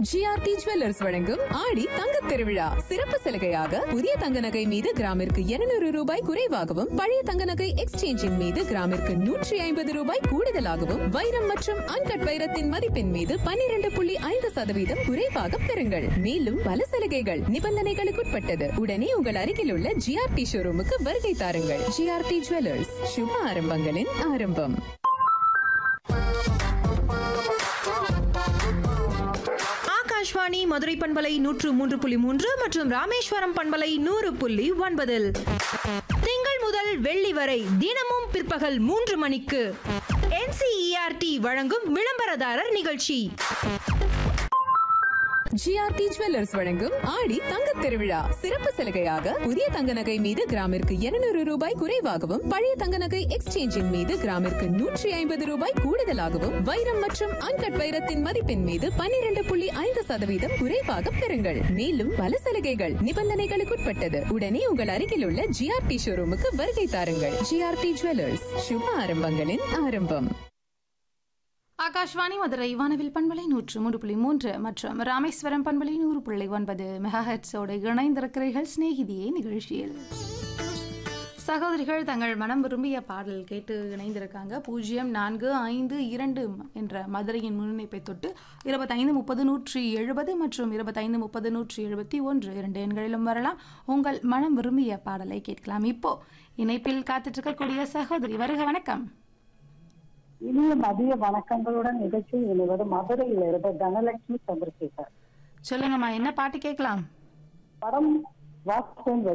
GRT jewellers வழங்கும் ஆடி தங்கத் திருவிழா சிறப்பு சலுகையாக புதிய தங்க நகை மீது கிராமிற்கு 200 ரூபாய் குறைவாகவும் பழைய தங்க நகை எக்ஸ்சேஞ்சின் மீது கிராமிற்கு நூற்றி ஐம்பது ரூபாய் கூடுதலாகவும் வைரம் மற்றும் அன்கட் வைரத்தின் மதிப்பின் மீது 12.5% புள்ளி ஐந்து சதவீதம் குறைவாக பெறுங்கள் மேலும் பல சலுகைகள் நிபந்தனைகளுக்குட்பட்டது உடனே உங்கள் அருகில் உள்ள ஜிஆர்டி ஷோரூமுக்கு வருகை தாருங்கள் ஜிஆர்டி ஜுவல்லர்ஸ் சுப ஆரம்பங்களின் ஆரம்பம் ஆகாஷ்வாணி மதுரை பண்பலை நூற்று மூன்று புள்ளி மூன்று மற்றும் ராமேஸ்வரம் பண்பலை நூறு புள்ளி ஒன்பதில் திங்கள் முதல் வெள்ளி வரை தினமும் பிற்பகல் மூன்று மணிக்கு என்சிஇஆர்டி வழங்கும் விளம்பரதாரர் நிகழ்ச்சி ஜிஆர்டி ஜுவல்லர்ஸ் வழங்கும் ஆடி தங்கத் திருவிழா சிறப்பு சலுகையாக புதிய தங்க நகை மீது கிராமிற்கு 200 ரூபாய் குறைவாகவும் பழைய தங்க நகை எக்ஸ்சேஞ்சின் மீது கிராமிற்கு நூற்றி ஐம்பது ரூபாய் கூடுதலாகவும் வைரம் மற்றும் அன்கட் வைரத்தின் மதிப்பின் மீது 12.5% புள்ளி ஐந்து சதவீதம் குறைவாக பெறுங்கள் மேலும் பல சலுகைகள் நிபந்தனைகளுக்குட்பட்டது உடனே உங்கள் அருகில் உள்ள ஜிஆர்டி ஷோரூமுக்கு வருகை தாருங்கள் ஜிஆர்டி ஜுவல்லர்ஸ் சுப ஆரம்பங்களின் ஆரம்பம் ஆகாஷ்வாணி மதுரை வானவில் பண்பலை நூற்று மூன்று புள்ளி மூன்று மற்றும் ராமேஸ்வரம் பண்பலை நூறு புள்ளி ஒன்பது மெகாஹெட்ஸோடு இணைந்திருக்கிறீர்கள் சிநேகிதியே நிகழ்ச்சியில் சகோதரிகள் தங்கள் மனம் விரும்பிய பாடல் கேட்டு இணைந்திருக்காங்க பூஜ்ஜியம் நான்கு ஐந்து இரண்டு என்ற மதுரையின் முன்னிணைப்பை தொட்டு இருபத்தைந்து முப்பது நூற்றி எழுபது மற்றும் இருபத்தைந்து முப்பது நூற்றி எழுபத்தி ஒன்று இரண்டு எண்களிலும் வரலாம் உங்கள் மனம் விரும்பிய பாடலை கேட்கலாம் இப்போ இணைப்பில் காத்துட்டு இருக்கக்கூடிய சகோதரி வருக வணக்கம் இனிய மதிய வணக்கங்களுடன் நிகழ்ச்சியில் இணைவது மதுரையில் இருந்து தனலட்சுமி சந்திரசேகர் சொல்லுங்கம்மா என்ன பாட்டு கேட்கலாம் படம் வாசன்